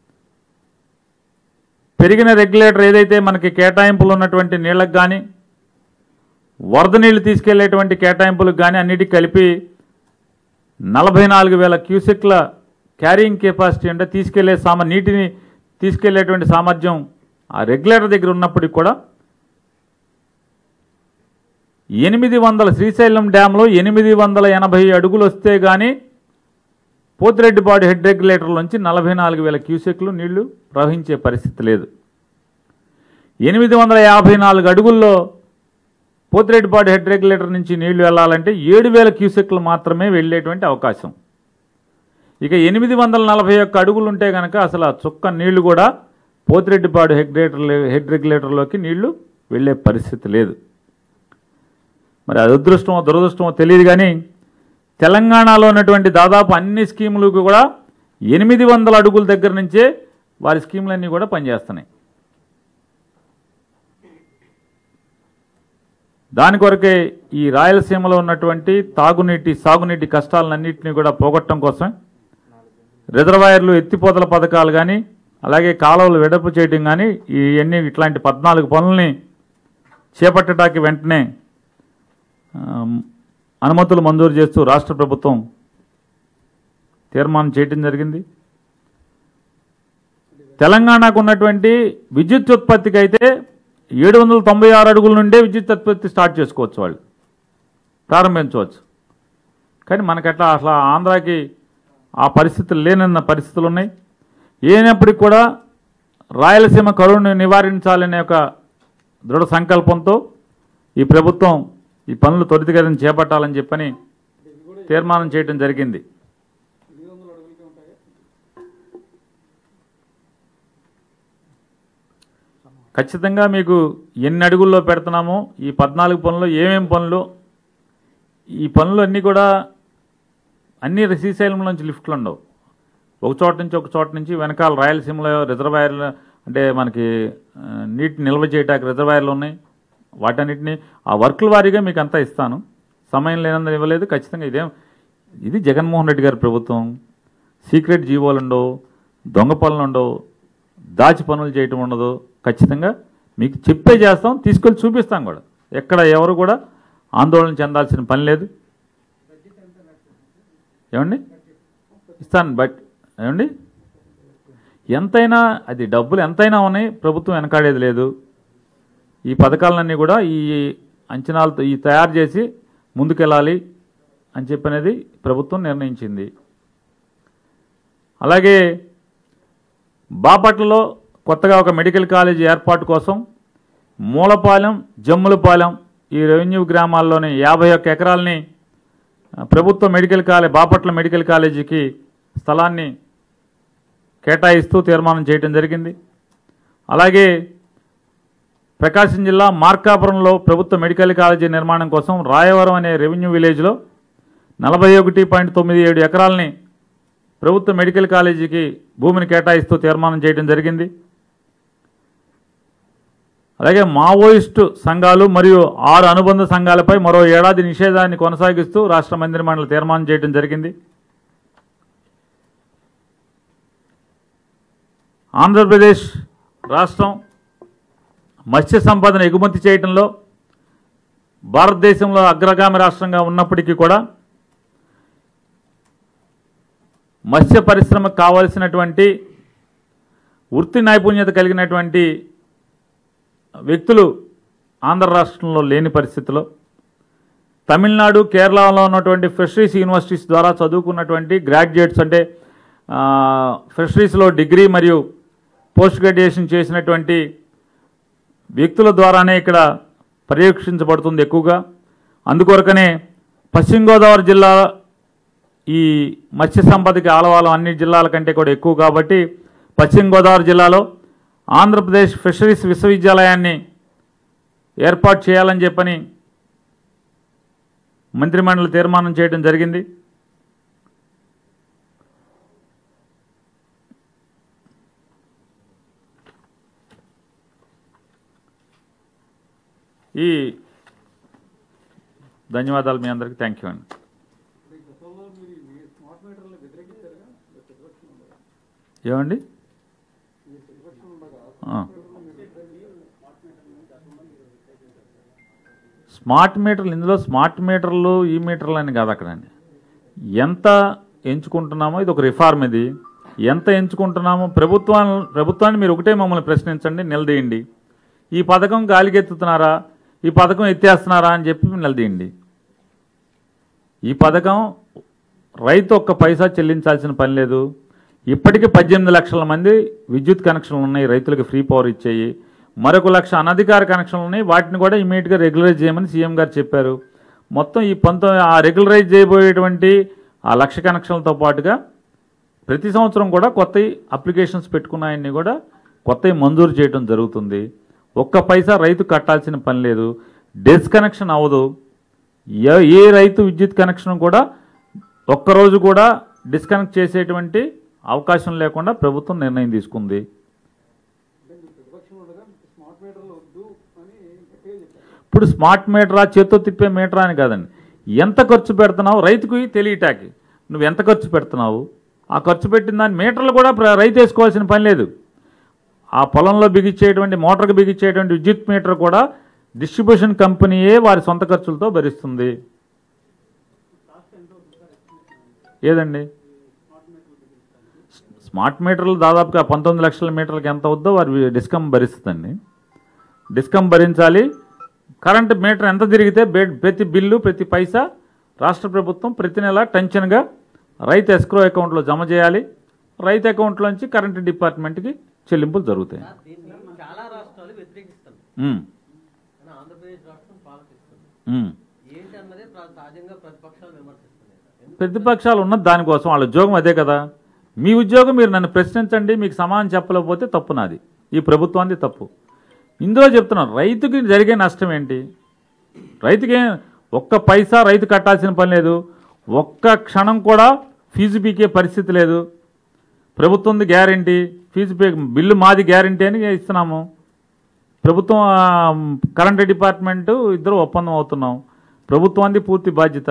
పెరిగిన రెగ్యులేటర్ ఏదైతే మనకి కేటాయింపులు ఉన్నటువంటి నీళ్ళకు కానీ వరద నీళ్లు తీసుకెళ్లేటువంటి కేటాయింపులకు కానీ అన్నిటికీ కలిపి నలభై నాలుగు వేల క్యూసెక్ల క్యారింగ్ కెపాసిటీ అంటే తీసుకెళ్లే సామ నీటిని తీసుకెళ్లేటువంటి సామర్థ్యం ఆ రెగ్యులేటర్ దగ్గర ఉన్నప్పటికి కూడా ఎనిమిది వందల శ్రీశైలం డ్యాంలో ఎనిమిది వందల ఎనభై అడుగులు వస్తే కానీ పోతిరెడ్డిపాడు హెడ్ రెగ్యులేటర్లోంచి నలభై నాలుగు వేల క్యూసెక్లు నీళ్లు ప్రవహించే పరిస్థితి లేదు ఎనిమిది వందల యాభై నాలుగు అడుగుల్లో పోతిరెడ్డిపాడు హెడ్ రెగ్యులేటర్ నుంచి నీళ్లు వెళ్ళాలంటే ఏడు వేల క్యూసెక్లు మాత్రమే వెళ్ళేటువంటి అవకాశం ఇక ఎనిమిది వందల నలభై ఒక్క అడుగులు ఉంటే కనుక అసలు ఆ చుక్క నీళ్లు కూడా పోతిరెడ్డిపాడు హెడ్ రెగ్యులేటర్ హెడ్ రెగ్యులేటర్లోకి నీళ్లు వెళ్ళే పరిస్థితి లేదు మరి అది అదృష్టమో దురదృష్టమో తెలియదు కానీ తెలంగాణలో ఉన్నటువంటి దాదాపు అన్ని స్కీములకు కూడా ఎనిమిది వందల అడుగుల దగ్గర నుంచే వారి స్కీములన్నీ కూడా పనిచేస్తున్నాయి దాని కొరకే ఈ రాయలసీమలో ఉన్నటువంటి తాగునీటి సాగునీటి కష్టాలన్నింటినీ కూడా పోగొట్టడం కోసం రిజర్వాయర్లు ఎత్తిపోతల పథకాలు కానీ అలాగే కాలువలు వెడల్పు చేయడం కానీ ఇవన్నీ ఇట్లాంటి పద్నాలుగు పనుల్ని చేపట్టడానికి వెంటనే ఆమ్, అనుమతులు మంజూరు చేస్తూ రాష్ట్ర ప్రభుత్వం తీర్మానం చేయటం జరిగింది తెలంగాణకు ఉన్నటువంటి విద్యుత్ ఉత్పత్తికి అయితే ఏడు వందల తొంభై ఆరు అడుగుల నుండే విద్యుత్ ఉత్పత్తి స్టార్ట్ చేసుకోవచ్చు వాళ్ళు ప్రారంభించవచ్చు కానీ మనకట్లా అట్లా ఆంధ్రాకి ఆ పరిస్థితులు లేనన్న పరిస్థితులు ఉన్నాయి ఏనప్పటికి కూడా రాయలసీమ కరువును నివారించాలనే ఒక దృఢ సంకల్పంతో ఈ ప్రభుత్వం ఈ పనులు త్వరితగతిన చేపట్టాలని చెప్పని తీర్మానం చేయడం జరిగింది ఖచ్చితంగా మీకు ఎన్ని అడుగుల్లో పెడుతున్నామో ఈ పద్నాలుగు పనులు ఏమేం పనులు ఈ పనులు అన్నీ కూడా అన్ని శ్రీశైలం నుంచి లిఫ్ట్లు ఉండవు ఒక చోట నుంచి ఒక చోట నుంచి వెనకాల రాయలసీమలో రిజర్వాయర్లు అంటే మనకి ఆ, నీటి నిల్వ చేయడానికి రిజర్వాయర్లు ఉన్నాయి వాటన్నిటిని ఆ వర్కుల వారీగా మీకు అంతా ఇస్తాను సమయం లేనందున ఇవ్వలేదు ఖచ్చితంగా ఇదేం ఇది జగన్మోహన్ రెడ్డి గారి ప్రభుత్వం సీక్రెట్ జీవోలు ఉండవు దొంగ పనులు ఉండవు దాచి పనులు చేయటం ఉండదు ఖచ్చితంగా మీకు చెప్పే చేస్తాం తీసుకెళ్ళి చూపిస్తాం కూడా ఎక్కడ ఎవరు కూడా ఆందోళన చెందాల్సిన పని లేదు ఏమండి ఇస్తాను బట్ ఏమండి ఎంతైనా అది డబ్బులు ఎంతైనా ఉన్నాయి ప్రభుత్వం వెనకాడేది లేదు ఈ పథకాలన్నీ కూడా ఈ అంచనాలతో ఈ తయారు చేసి ముందుకెళ్ళాలి అని చెప్పనేది ప్రభుత్వం నిర్ణయించింది అలాగే బాపట్లలో కొత్తగా ఒక మెడికల్ కాలేజ్ ఏర్పాటు కోసం మూలపాలెం జమ్ములపాలెం ఈ రెవెన్యూ గ్రామాల్లోని యాభై ఒక్క ఎకరాలని ఆ, ప్రభుత్వ మెడికల్ కాలేజ్ బాపట్ల మెడికల్ కాలేజీకి స్థలాన్ని కేటాయిస్తూ తీర్మానం చేయడం జరిగింది అలాగే ప్రకాశం జిల్లా మార్కాపురంలో ప్రభుత్వ మెడికల్ కాలేజీ నిర్మాణం కోసం రాయవరం అనే రెవెన్యూ విలేజ్లో నలభై ఒకటి పాయింట్ తొమ్మిది ఏడు ఎకరాలని ప్రభుత్వ మెడికల్ కాలేజీకి భూమిని కేటాయిస్తూ తీర్మానం చేయడం జరిగింది అలాగే మావోయిస్టు సంఘాలు మరియు ఆరు అనుబంధ సంఘాలపై మరో ఏడాది నిషేధాన్ని కొనసాగిస్తూ రాష్ట్ర మంత్రిమండలి తీర్మానం చేయడం జరిగింది ఆంధ్రప్రదేశ్ రాష్ట్రం మత్స్య సంపదను ఎగుమతి చేయడంలో భారతదేశంలో అగ్రగామి రాష్ట్రంగా ఉన్నప్పటికీ కూడా మత్స్య పరిశ్రమకు కావలసినటువంటి వృత్తి నైపుణ్యత కలిగినటువంటి వ్యక్తులు ఆంధ్ర రాష్ట్రంలో లేని పరిస్థితిలో తమిళనాడు కేరళలో ఉన్నటువంటి ఫిషరీస్ యూనివర్సిటీస్ ద్వారా చదువుకున్నటువంటి గ్రాడ్యుయేట్స్ అంటే ఆ, ఫిషరీస్లో డిగ్రీ మరియు పోస్ట్ గ్రాడ్యుయేషన్ చేసినటువంటి వ్యక్తుల ద్వారానే ఇక్కడ పర్యవేక్షించబడుతుంది ఎక్కువగా అందుకొరకనే పశ్చిమ గోదావరి జిల్లా ఈ మత్స్య సంపదకి ఆలవాలం అన్ని జిల్లాల కంటే కూడా ఎక్కువ కాబట్టి పశ్చిమ గోదావరి జిల్లాలో ఆంధ్రప్రదేశ్ ఫిషరీస్ విశ్వవిద్యాలయాన్ని ఏర్పాటు చేయాలని చెప్పని మంత్రిమండలి తీర్మానం చేయడం జరిగింది ఈ ధన్యవాదాలు మీ అందరికీ థ్యాంక్ యూ అండి ఏమండి ఆ. స్మార్ట్ మీటర్లు ఇందులో స్మార్ట్ మీటర్లు ఈ మీటర్లు అని కాదు అక్కడండి ఎంత ఎంచుకుంటున్నామో ఇది ఒక రిఫార్మ్ ఇది ఎంత ఎంచుకుంటున్నామో ప్రభుత్వాన్ని ప్రభుత్వాన్ని మీరు ఒకటే మమ్మల్ని ప్రశ్నించండి నిలదీయండి ఈ పథకం గాలికెత్తుతున్నారా ఈ పథకం ఎత్తేస్తున్నారా అని చెప్పి నిలదీయండి ఈ పథకం రైతు ఒక్క పైసా చెల్లించాల్సిన పని లేదు ఇప్పటికీ పద్దెనిమిది లక్షల మంది విద్యుత్ కనెక్షన్లు ఉన్నాయి రైతులకు ఫ్రీ పవర్ ఇచ్చేయి మరొక లక్ష అనధికార కనెక్షన్లు ఉన్నాయి వాటిని కూడా ఇమీడియట్గా రెగ్యులరైజ్ చేయమని సీఎం గారు చెప్పారు మొత్తం ఈ పంతొమ్మిది ఆ రెగ్యులరైజ్ చేయబోయేటువంటి ఆ లక్ష కనెక్షన్లతో పాటుగా ప్రతి సంవత్సరం కూడా కొత్త అప్లికేషన్స్ పెట్టుకున్నాయన్ని కూడా కొత్తవి మంజూరు చేయడం జరుగుతుంది ఒక్క పైసా రైతు కట్టాల్సిన పని లేదు డిస్కనెక్షన్ అవ్వదు ఏ ఏ రైతు విద్యుత్ కనెక్షన్ కూడా ఒక్కరోజు కూడా డిస్కనెక్ట్ చేసేటువంటి అవకాశం లేకుండా ప్రభుత్వం నిర్ణయం తీసుకుంది అంటే మీరు ప్రతిపక్షం ఉండగా స్మార్ట్ మీటర్లు వద్దు అని గట్టిగా చెప్పారు ఇప్పుడు స్మార్ట్ మీటరా చేత్తో తిప్పే మీటరా అని కాదండి ఎంత ఖర్చు పెడుతున్నావు రైతుకు తెలియటాకి నువ్వు ఎంత ఖర్చు పెడుతున్నావు ఆ ఖర్చు పెట్టిన దాని మీటర్లు కూడా ప్ర- రైతు వేసుకోవాల్సిన పని లేదు ఆ పొలంలో బిగించేటువంటి మోటార్కి బిగించేటువంటి విద్యుత్ మీటర్ కూడా డిస్ట్రిబ్యూషన్ కంపెనీయే వారి సొంత ఖర్చులతో భరిస్తుంది ఏదండి స్మార్ట్ మీటర్లు దాదాపుగా పంతొమ్మిది లక్షల మీటర్లకు ఎంత అవుద్దో వారి డిస్కమ్ భరిస్తుందండి డిస్కమ్ భరించాలి కరెంట్ మీటర్ ఎంత తిరిగితే బే- ప్రతి బిల్లు ప్రతి పైసా రాష్ట్ర ప్రభుత్వం ప్రతి నెల టెన్షన్గా రైతు ఎస్క్రో అకౌంట్లో జమ చేయాలి రైతు అకౌంట్లోంచి కరెంట్ డిపార్ట్మెంట్కి చెల్లింపులు జరుగుతాయి సార్, దీన్ని చాలా రాష్ట్రాలు వ్యతిరేకిస్తాయి ఉమ్, కానీ ఆంధ్రప్రదేశ్ రాష్ట్రం పాలకిస్తుంది ఉమ్. ఏంటి అన్నదే ప్ర- సహజంగా ప్రతిపక్షాలు విమర్శిస్తున్నాయి సార్. ఎందుకు? ప్రతిపక్షాలు ఉన్నది దానికోసం వాళ్ళ ఉద్యోగం అదే కదా మీ ఉద్యోగం మీరు నన్ను ప్రశ్నించండి మీకు సమానం చెప్పలేకపోతే తప్పు నాది ఈ ప్రభుత్వానికి తప్పు ఇందులో చెప్తున్నాను రైతుకి జరిగే నష్టం ఏంటి రైతుకి ఏం- ఒక్క పైసా రైతు కట్టాల్సిన పని లేదు ఒక్క క్షణం కూడా ఫీజు పీకే పరిస్థితి లేదు ప్రభుత్వంది గ్యారంటీ ఫీజు పే బిల్లు మాది గ్యారంటీ అని ఇస్తున్నాము ప్రభుత్వం ఆ, కరెంట్ డిపార్ట్మెంటు ఇద్దరు ఒప్పందం అవుతున్నాం ప్రభుత్వానికి పూర్తి బాధ్యత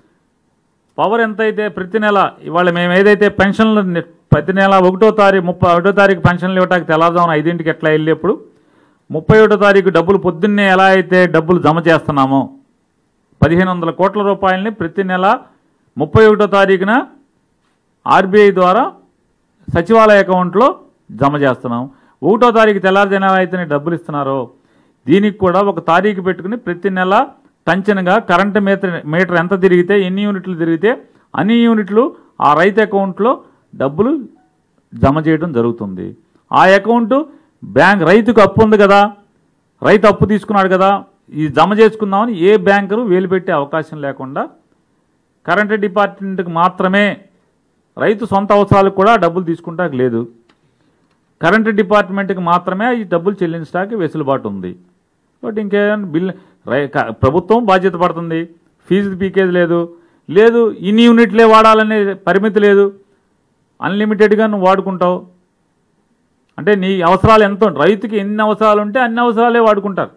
పవర్ ఎంత అయితే ప్రతి నెల ఇవాళ మేము ఏదైతే పెన్షన్లు ని- ప్రతి నెల ఒకటో తారీఖు ముప్పై ఒకటో తారీఖు పెన్షన్లు ఇవ్వడానికి తెల్లవారుజామున ఐదింటికి ఎట్లా వెళ్ళేప్పుడు ముప్పై ఒకటో తారీఖు డబ్బులు పొద్దున్నే ఎలా అయితే డబ్బులు జమ చేస్తున్నామో పదిహేను వందల కోట్ల రూపాయలని ప్రతి నెల ముప్పై ఒకటో తారీఖున ఆర్బీఐ ద్వారా సచివాలయ అకౌంట్లో జమ చేస్తున్నాం ఒకటో తారీఖు తెల్లారిజన అయితే డబ్బులు ఇస్తున్నారో దీనికి కూడా ఒక తారీఖు పెట్టుకుని ప్రతి నెల టంచన్గా కరెంటు మీటర్ మీటర్ ఎంత తిరిగితే ఎన్ని యూనిట్లు తిరిగితే అన్ని యూనిట్లు ఆ రైతు అకౌంట్లో డబ్బులు జమ చేయడం జరుగుతుంది ఆ అకౌంట్ బ్యాంక్ రైతుకు అప్పు ఉంది కదా రైతు అప్పు తీసుకున్నాడు కదా ఈ జమ చేసుకుందామని ఏ బ్యాంకరు వేలు పెట్టే అవకాశం లేకుండా కరెంట్ డిపార్ట్మెంట్కి మాత్రమే రైతు సొంత అవసరాలకు కూడా డబ్బులు తీసుకుంటానికి లేదు కరెంట్ డిపార్ట్మెంట్కి మాత్రమే ఈ డబ్బులు చెల్లించడానికి వెసులుబాటు ఉంది కాబట్టి ఇంకేం బిల్ రై క- ప్రభుత్వం బాధ్యత పడుతుంది ఫీజు పీకేది లేదు లేదు ఇన్ని యూనిట్లే వాడాలనే పరిమితి లేదు అన్లిమిటెడ్గా నువ్వు వాడుకుంటావు అంటే నీ అవసరాలు ఎంత ఉం- రైతుకి ఎన్ని అవసరాలు ఉంటే అన్ని అవసరాలే వాడుకుంటారు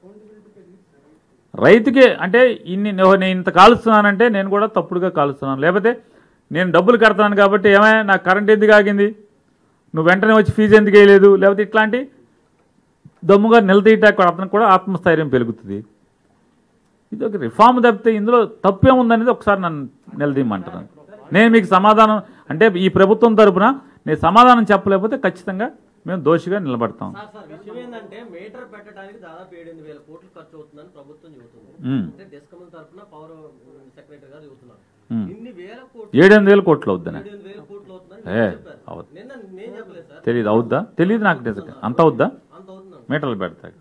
రైతుకి అంటే ఇన్ని నేను నేను ఇంత కాలుస్తున్నానంటే నేను కూడా తప్పుడుగా కాలుస్తున్నాను లేకపోతే నేను డబ్బులు కడతాను కాబట్టి ఏమైనా నాకు కరెంట్ ఎందుకు ఆగింది నువ్వు వెంటనే వచ్చి ఫీజు ఎందుకు వేయలేదు లేకపోతే ఇట్లాంటి దమ్ముగా నిలదీయటానికి కూడా అతనికి కూడా ఆత్మస్థైర్యం పెరుగుతుంది ఇది ఒక రిఫార్మ్ తప్పితే ఇందులో తప్పేముందనేది ఒకసారి నన్ను నిలదీయమంటున్నాను నేను మీకు సమాధానం అంటే ఈ ప్రభుత్వం తరపున నేను సమాధానం చెప్పలేకపోతే ఖచ్చితంగా మేము దోషిగా నిలబడతాం సార్ సార్ విషయం ఏంటంటే మీటర్ పెట్టడానికి దాదాపు ఏడెనిమిది వేల కోట్లు ఖర్చు అవుతుందని ప్రభుత్వం చెబుతుంది ఉమ్. అంటే డిస్కమ్ తరఫున పవర్ సెక్రటరీ గారు చెబుతున్నారు ఉమ్. ఇన్ని వేల కోట్లు ఏడెనిమిది వేల కోట్లు అవుద్దనే ఏడెనిమిది వేల కోట్లు అవుతుందని ఏ, మీరు చెప్పారు అవదు. నిన్న నేను చెప్పలేదు సార్ తెలియదు అవుద్దా తెలియదు నాకు నిజంగా అంత అవుద్దా అంత అవుతుందండి మీటర్లు పెడతాయి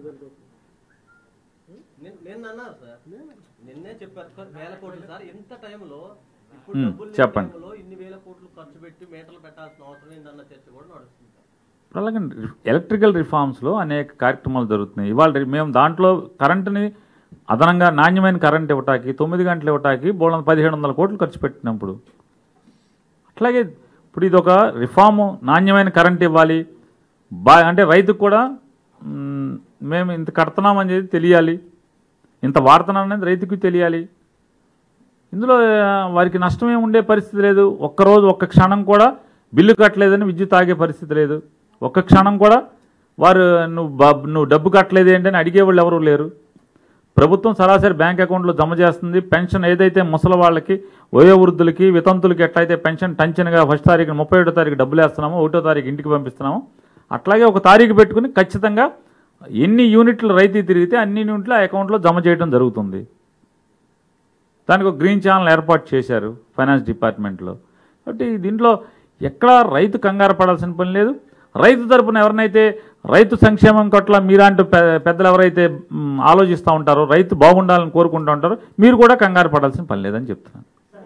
నిన్న- నిన్న అన్నారు సార్ నిన్నే చెప్పారు సార్ వేల కోట్లు సార్ ఇంత టైంలో ఇప్పుడు ఉమ్, డబ్బులు లేని చెప్పండి. టైంలో ఇన్ని వేల కోట్లు ఖర్చు పెట్టి మీటర్లు పెట్టాల్సిన అవసరం ఏందన్న చర్చ కూడా నడుస్తుంది సార్. ఇప్పుడు అలాగే ఎలక్ట్రికల్ రిఫార్మ్స్లో అనేక కార్యక్రమాలు జరుగుతున్నాయి ఇవాళ రే- మేము దాంట్లో కరెంటుని అదనంగా నాణ్యమైన కరెంట్ ఇవ్వటానికి తొమ్మిది గంటలు ఇవ్వటానికి బోళ పదిహేడు వందల కోట్లు ఖర్చు పెట్టినప్పుడు అట్లాగే ఇప్పుడు ఇది ఒక రిఫార్ము నాణ్యమైన కరెంట్ ఇవ్వాలి బా అంటే రైతుకు కూడా మ్, మేము ఇంత కడుతున్నాం అనేది తెలియాలి ఇంత వాడుతున్నాం అనేది రైతుకు తెలియాలి ఇందులో ఆ, వారికి నష్టమే ఉండే పరిస్థితి లేదు ఒక్కరోజు ఒక్క క్షణం కూడా బిల్లు కట్టలేదని విద్యుత్ ఆగే పరిస్థితి లేదు ఒక్క క్షణం కూడా వారు నువ్వు బా- నువ్వు డబ్బు కట్టలేదు ఏంటని అడిగేవాళ్ళు ఎవరు లేరు ప్రభుత్వం సరాసరి బ్యాంక్ అకౌంట్లో జమ చేస్తుంది పెన్షన్ ఏదైతే ముసలి వాళ్ళకి వయోవృద్ధులకి వితంతులకి ఎట్లయితే పెన్షన్ టంచన్గా ఫస్ట్ తారీఖు ముప్పై ఒకటో తారీఖు డబ్బులు వేస్తున్నామో ఒకటో తారీఖు ఇంటికి పంపిస్తున్నామో అట్లాగే ఒక తారీఖు పెట్టుకుని ఖచ్చితంగా ఎన్ని యూనిట్లు రైతు తిరిగితే అన్ని యూనిట్లు ఆ అకౌంట్లో జమ చేయడం జరుగుతుంది దానికి ఒక గ్రీన్ ఛానల్ ఏర్పాటు చేశారు ఫైనాన్స్ డిపార్ట్మెంట్లో కాబట్టి దీంట్లో ఎక్కడా రైతు కంగారు పడాల్సిన పని లేదు రైతు తరపున ఎవరినైతే రైతు సంక్షేమం పట్ల మీలాంటి పె- పెద్దలు ఎవరైతే మ్, ఆలోచిస్తూ ఉంటారో రైతు బాగుండాలని కోరుకుంటూ ఉంటారో మీరు కూడా కంగారు పడాల్సిన పని లేదని చెప్తున్నాను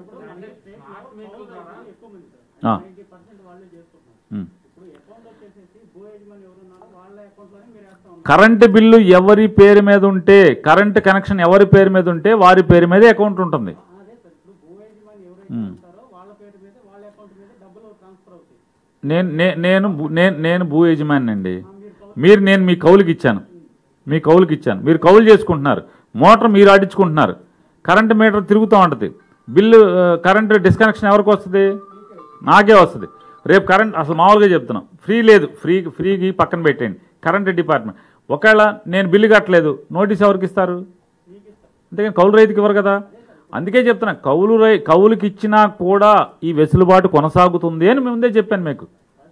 ఆ. మ్. కరెంటు బిల్లు ఎవరి పేరు మీద ఉంటే కరెంటు కనెక్షన్ ఎవరి పేరు మీద ఉంటే వారి పేరు మీదే అకౌంట్ ఉంటుంది అదే సార్ ఇప్పుడు భూ యజమాని ఎవరైతే ఉమ్. ఉంటారో వాళ్ళ పేరు మీద వాళ్ళ అకౌంట్ మీద డబ్బులు ట్రాన్స్ఫర్ అవుతాయి నేను నే- నేను భూ- నేను నేను భూ యజమాని అండి మీరు నేను మీ కౌలుకి ఇచ్చాను మీ కౌలుకి ఇచ్చాను మీరు కౌలు చేసుకుంటున్నారు మోటార్ మీరు ఆడించుకుంటున్నారు కరెంటు మీటర్ తిరుగుతూ ఉంటుంది బిల్లు ఆ, కరెంటు డిస్కనెక్షన్ ఎవరికి వస్తుంది నాకే వస్తుంది రేపు కరెంట్ అసలు మామూలుగా చెప్తున్నాం ఫ్రీ లేదు ఫ్రీ ఫ్రీకి పక్కన పెట్టండి కరెంట్ డిపార్ట్మెంట్ ఒకవేళ నేను బిల్లు కట్టలేదు నోటీస్ ఎవరికి ఇస్తారు అంతేగాని కౌలు రైతుకి ఇవ్వరు కదా అందుకే చెప్తున్నా కౌలు రై కౌలుకి ఇచ్చినా కూడా ఈ వెసులుబాటు కొనసాగుతుంది అని మేము ముందే చెప్పాను మీకు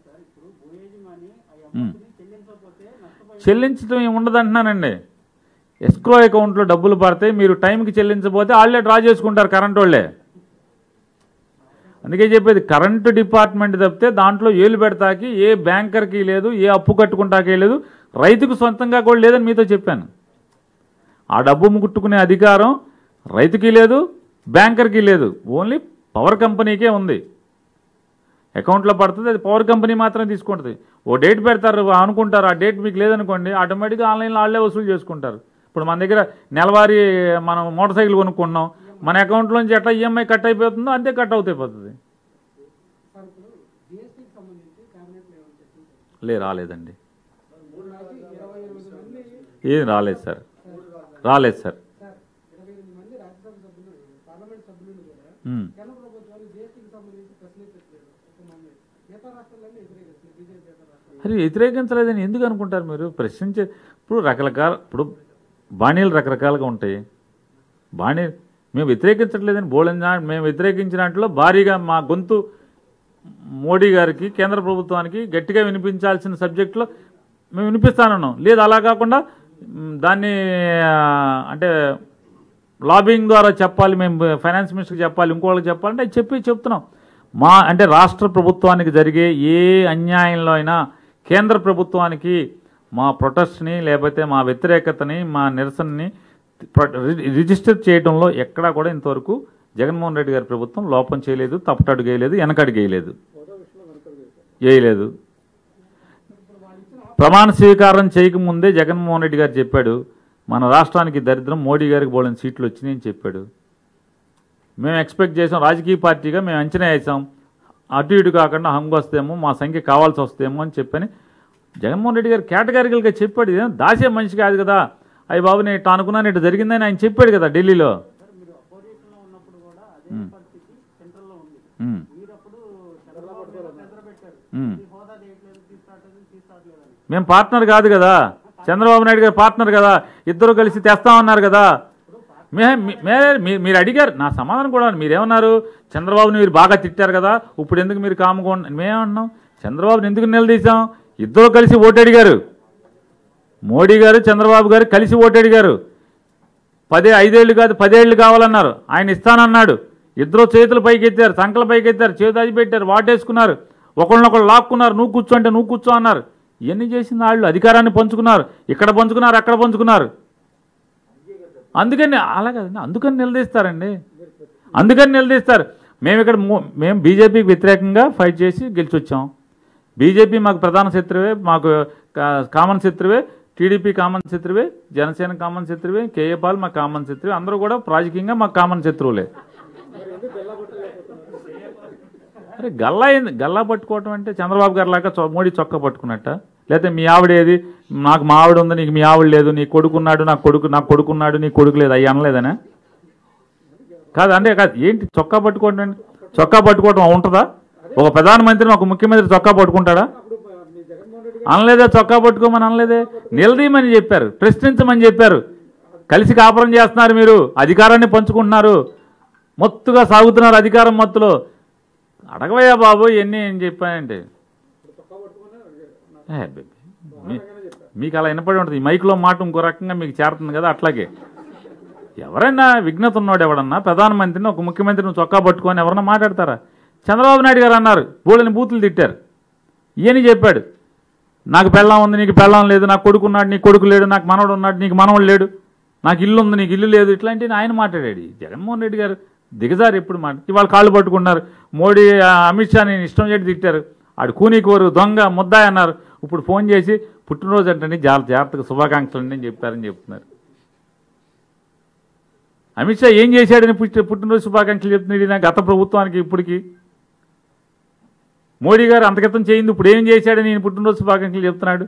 ఉమ్. చెల్లించడం ఏమి ఉండదు అంటున్నానండి ఎస్క్రో అకౌంట్లో డబ్బులు పడితే మీరు టైంకి చెల్లించకపోతే వాళ్ళే డ్రా చేసుకుంటారు కరెంట్ వాళ్ళే అందుకే చెప్పేది కరెంటు డిపార్ట్మెంట్ తప్పితే దాంట్లో ఏలు పెడతాకి ఏ బ్యాంకర్కి లేదు ఏ అప్పు కట్టుకుంటాకే లేదు రైతుకు సొంతంగా కూడా లేదని మీతో చెప్పాను ఆ డబ్బు ముట్టుకునే అధికారం రైతుకి లేదు బ్యాంకర్కి లేదు ఓన్లీ పవర్ కంపెనీకే ఉంది అకౌంట్లో పడుతుంది అది పవర్ కంపెనీ మాత్రమే తీసుకుంటుంది ఓ డేట్ పెడతారు అనుకుంటారు ఆ డేట్ మీకు లేదనుకోండి ఆటోమేటిక్గా ఆన్లైన్లో వాళ్ళే వసూలు చేసుకుంటారు ఇప్పుడు మన దగ్గర నెలవారీ మనం మోటార్ సైకిల్ కొనుక్కున్నాం మన అకౌంట్లోంచి ఎట్లా ఈఎంఐ కట్ అయిపోతుందో అంతే కట్ అవుతాయి పోతుంది సార్ ఇప్పుడు జిఎస్టీకి సంబంధించి క్యాబినెట్ లెవెల్ చర్చించారు లే రాలేదండి ఇరవై ఎనిమిది మంది ఏం రాలేదు సార్ రాలేదు సార్ సార్ ఇరవై ఎనిమిది మంది రాజ్యసభ సభ్యులు పార్లమెంట్ సభ్యులు కూడా ఉమ్. కేంద్ర ప్రభుత్వాలు జిఎస్టీకి సంబంధించి ప్రశ్నించట్లేదు ఒక మంది మిగతా రాష్ట్రాలన్నీ వ్యతిరేకిస్తుంది బీజేపీ ఇతర రాష్ట్రాలు అది వ్యతిరేకించలేదని ఎందుకు అనుకుంటారు మీరు ప్రశ్నించే ఇప్పుడు రకరకాల ఇప్పుడు బాణీలు రకరకాలుగా ఉంటాయి బాణీ మేము వ్యతిరేకించట్లేదని బోళన మేము వ్యతిరేకించినట్లో భారీగా మా గొంతు మోడీ గారికి కేంద్ర ప్రభుత్వానికి గట్టిగా వినిపించాల్సిన సబ్జెక్టులో మేము వినిపిస్తానన్నాం లేదు అలా కాకుండా మ్, దాన్ని ఆ, అంటే లాబింగ్ ద్వారా చెప్పాలి మేము ఫైనాన్స్ మినిస్టర్కి చెప్పాలి ఇంకోళ్ళకి చెప్పాలంటే అది చెప్పి చెప్తున్నాం మా అంటే రాష్ట్ర ప్రభుత్వానికి జరిగే ఏ అన్యాయంలో అయినా కేంద్ర ప్రభుత్వానికి మా ప్రొటెస్ట్ని లేకపోతే మా వ్యతిరేకతని మా నిరసనని ప్ర- రి- రిజిస్టర్ చేయడంలో ఎక్కడా కూడా ఇంతవరకు జగన్మోహన్ రెడ్డి గారి ప్రభుత్వం లోపం చేయలేదు తప్పటడుగు వేయలేదు వెనకడుగు వేయలేదు వేయలేదు ప్రమాణ స్వీకారం చేయకముందే జగన్మోహన్ రెడ్డి గారు చెప్పాడు మన రాష్ట్రానికి దరిద్రం మోడీ గారికి బోలని సీట్లు వచ్చినాయని చెప్పాడు మేము ఎక్స్పెక్ట్ చేసాం రాజకీయ పార్టీగా మేము అంచనా వేసాం అటు ఇటు కాకుండా హంగు వస్తేమో మా సంఖ్య కావాల్సి వస్తేమో అని చెప్పని జగన్మోహన్ రెడ్డి గారు కేటగారికల్గా చెప్పాడు ఇదేం దాసే మనిషి కాదు కదా అయ్యి బాబు నేను ఇట్లా అనుకున్నాను ఇటు జరిగిందని ఆయన చెప్పాడు కదా ఢిల్లీలో మీరు అపోజిషన్ లో ఉన్నప్పుడు కూడా అదే ఉమ్. పరిస్థితి సెంట్రల్ లో ఉంది ఉమ్, మీరు అప్పుడు చంద్రబాబు మీద ప్రెజర్ పెట్టారు ఉమ్. ఈ హోదా చేయట్లేదు తీసుకురావట్లేదు తీసుకురావట్లేదని మేము పార్ట్నర్ కాదు కదా చంద్రబాబు నాయుడు గారు పార్ట్నర్ కదా ఇద్దరు కలిసి తెస్తామన్నారు కదా మే మీ- మే- మీ- మీరు అడిగారు నా సమాధానం కూడా మీరేమన్నారు చంద్రబాబుని మీరు బాగా తిట్టారు కదా ఇప్పుడు ఎందుకు మీరు కాముకో మేమేమన్నాం చంద్రబాబుని ఎందుకు నిలదీశాం ఇద్దరు కలిసి ఓటు అడిగారు మోడీ గారు చంద్రబాబు గారు కలిసి ఓటు అడిగారు పదే ఐదేళ్ళు కాదు పదేళ్ళు కావాలన్నారు ఆయన ఇస్తానన్నాడు ఇద్దరు చేతులు పైకి ఎత్తారు సంకల పైకి ఎత్తారు చేతి పెట్టారు వాటేసుకున్నారు ఒకళ్ళనొకళ్ళు లాక్కున్నారు నువ్వు కూర్చో అంటే నువ్వు కూర్చో అన్నారు ఇవన్నీ చేసిన వాళ్ళు అధికారాన్ని పంచుకున్నారు ఇక్కడ పంచుకున్నారు అక్కడ పంచుకున్నారు అందుకని అలా కదండి అందుకని నిలదీస్తారండి అందుకని నిలదీస్తారు మేము ఇక్కడ మో- మేము బీజేపీకి వ్యతిరేకంగా ఫైట్ చేసి గెలిచి వచ్చాం బీజేపీ మాకు ప్రధాన శత్రువే మాకు కా- కామన్ శత్రువే టీడీపీ కామన్ శత్రువే జనసేన కామన్ శత్రువే కేఏ పాల్ మా కామన్ శత్రువే అందరూ కూడా రాజకీయంగా మాకు కామన్ శత్రువులే అరే గల్లా ఏంది గల్లా పట్టుకోవటం అంటే చంద్రబాబు గారు లాగా చొ- మోడీ చొక్కా పట్టుకున్నట్ట లేకపోతే మీ ఆవిడ ఏది నాకు మా ఆవిడ ఉంది నీకు మీ ఆవిడ లేదు నీ కొడుకున్నాడు నాకు కొడుకు నాకు కొడుకున్నాడు నీ కొడుకు లేదు అయ్యి అనలేదనా కాదు అంటే కాదు ఏంటి చొక్కా పట్టుకోవడం అంటే? చొక్కా పట్టుకోవడం ఉంటుందా ఒక ప్రధానమంత్రిని ఒక ముఖ్యమంత్రి చొక్కా పట్టుకుంటాడా అప్పుడు మీ జగన్మోహన్ రెడ్డి అనలేదా చొక్కా పట్టుకోమని అనలేదే నిలదీయమని చెప్పారు ప్రశ్నించమని చెప్పారు కలిసి కాపురం చేస్తున్నారు మీరు అధికారాన్ని పంచుకుంటున్నారు మొత్తుగా సాగుతున్నారు అధికారం మత్తులో అడగవయ్యా బాబు ఎన్ని ఏం చెప్పానంటే చొక్కా పట్టుకుని ఏ బేబీ, మీ- మీకు అలా వినపడి ఉంటుంది ఈ మైక్లో మాట ఇంకో రకంగా మీకు చేరుతుంది కదా అట్లాగే ఎవరైనా విఘ్నత ఉన్నవాడు ఎవడన్నా ప్రధానమంత్రిని ఒక ముఖ్యమంత్రిని చొక్కా పట్టుకొని ఎవరన్నా మాట్లాడతారా చంద్రబాబు నాయుడు గారు అన్నారు బోళ్ళని బూతులు తిట్టారు ఈయన చెప్పాడు నాకు పెళ్ళం ఉంది నీకు పెళ్ళం లేదు నాకు కొడుకు ఉన్నాడు నీకు కొడుకు లేడు నాకు మనవడు ఉన్నాడు నీకు మనవడు లేడు నాకు ఇల్లు ఉంది నీకు ఇల్లు లేదు ఇట్లాంటివి ఆయన మాట్లాడాడు ఈ జగన్మోహన్ రెడ్డి గారు దిగజారు ఎప్పుడు మాట ఇవాళ కాళ్ళు పట్టుకున్నారు మోడీ ఆ, అమిత్ షాని ఇష్టం చేసి తిట్టారు ఆడు కూనీకోరు దొంగ ముద్దాయి అన్నారు ఇప్పుడు ఫోన్ చేసి పుట్టినరోజు అంటే జాగ్రత్త జాగ్రత్తగా శుభాకాంక్షలు అని చెప్పారని చెప్తున్నారు అమిత్ షా ఏం చేశాడని పుట్టి పుట్టినరోజు శుభాకాంక్షలు చెప్తున్నాడు ఈయన గత ప్రభుత్వానికి ఇప్పటికి మోడీ గారు అంతకితం చేయింది ఇప్పుడు ఏం చేశాడని నేను పుట్టినరోజు శుభాకాంక్షలు చెప్తున్నాడు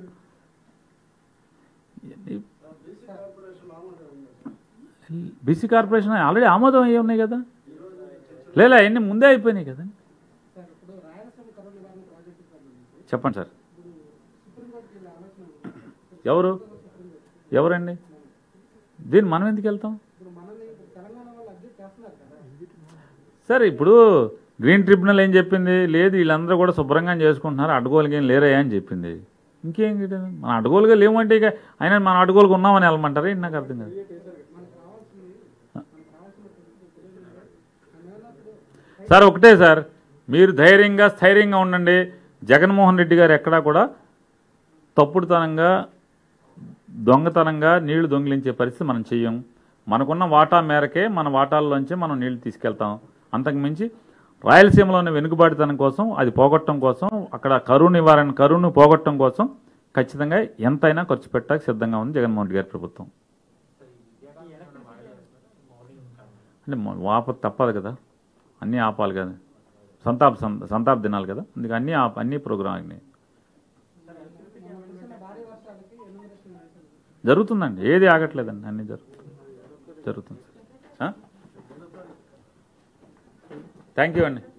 బీసీ కార్పొరేషన్ ఆల్రెడీ ఆమోదం అయ్యి ఉన్నాయి కదా లేదా అవన్నీ ముందే అయిపోయినాయి కదా సార్ ఇప్పుడు రాయలసీమ కరువు నివారణ ప్రాజెక్టు సంబంధించి చెప్పండి సార్ సుప్రీంకోర్టుకి వెళ్ళే ఆలోచన ఉంది. ఎవరు ఎవరండి దీన్ని మనం ఎందుకు వెళ్తాం ఇప్పుడు మనల్ని ఇప్పుడు తెలంగాణ వాళ్ళు అబ్జెక్ట్ చేస్తున్నారు కదా సరే ఇప్పుడు గ్రీన్ ట్రిబ్యునల్ ఏం చెప్పింది లేదు వీళ్ళందరూ కూడా శుభ్రంగా చేసుకుంటున్నారు అడ్డగోలుగా ఏం లేరయ్యా అని చెప్పింది ఇంకేం గిట్ట? మన అడ్డగోలుగా లేవంటే ఇక అయినా మన అడ్డగోలుగా ఉన్నామని వెళ్ళమంటారా ఏంటి నాకు అర్థం కాదు మనకు రావాల్సింది మనకు రావాల్సిన తెలియదు సార్ ఒకటే సార్ మీరు ధైర్యంగా స్థైర్యంగా ఉండండి జగన్మోహన్ రెడ్డి గారు ఎక్కడా కూడా తప్పుడుతనంగా దొంగతనంగా నీళ్లు దొంగిలించే పరిస్థితి మనం చెయ్యం మనకున్న వాటా మేరకే మన వాటాల్లోంచి మనం నీళ్లు తీసుకెళ్తాం అంతకు మించి రాయలసీమలోని వెనుకబాటుతనం కోసం అది పోగొట్టడం కోసం అక్కడ కరువు నివారణ కరువును పోగొట్టడం కోసం ఖచ్చితంగా ఎంతైనా ఖర్చు పెట్టడానికి సిద్ధంగా ఉంది జగన్మోహన్ రెడ్డి గారి ప్రభుత్వం అంటే మొ- ఆప తప్పదు కదా అన్నీ ఆపాలి కదా సంతాప సం- సంతాప దినాలు కదా అందుకే అన్నీ ఆప అన్ని ప్రోగ్రామ్ అయినాయి భారీ వర్షాలకి ఎన్యూమరేషన్ వేశారు జరుగుతుందండి ఏది ఆగట్లేదండి అన్నీ జరుగుతుంది జరుగుతుంది థ్యాంక్ యూ అండి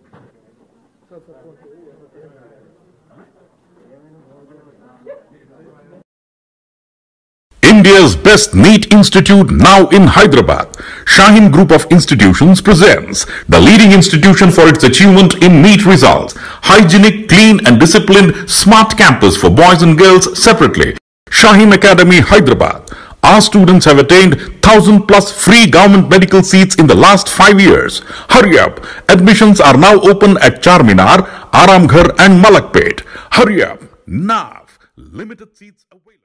India's best NEET institute now in Hyderabad. Shaheen Group of Institutions presents the leading institution for its achievement in NEET results. Hygienic, clean and disciplined smart campus for boys and girls separately. Shaheen Academy, Hyderabad. Our students have attained 1000 plus free government medical seats in the last 5 years. Hurry up. Admissions are now open at Charminar, Aramghar and Malakpet. Hurry up. Now. Limited seats available.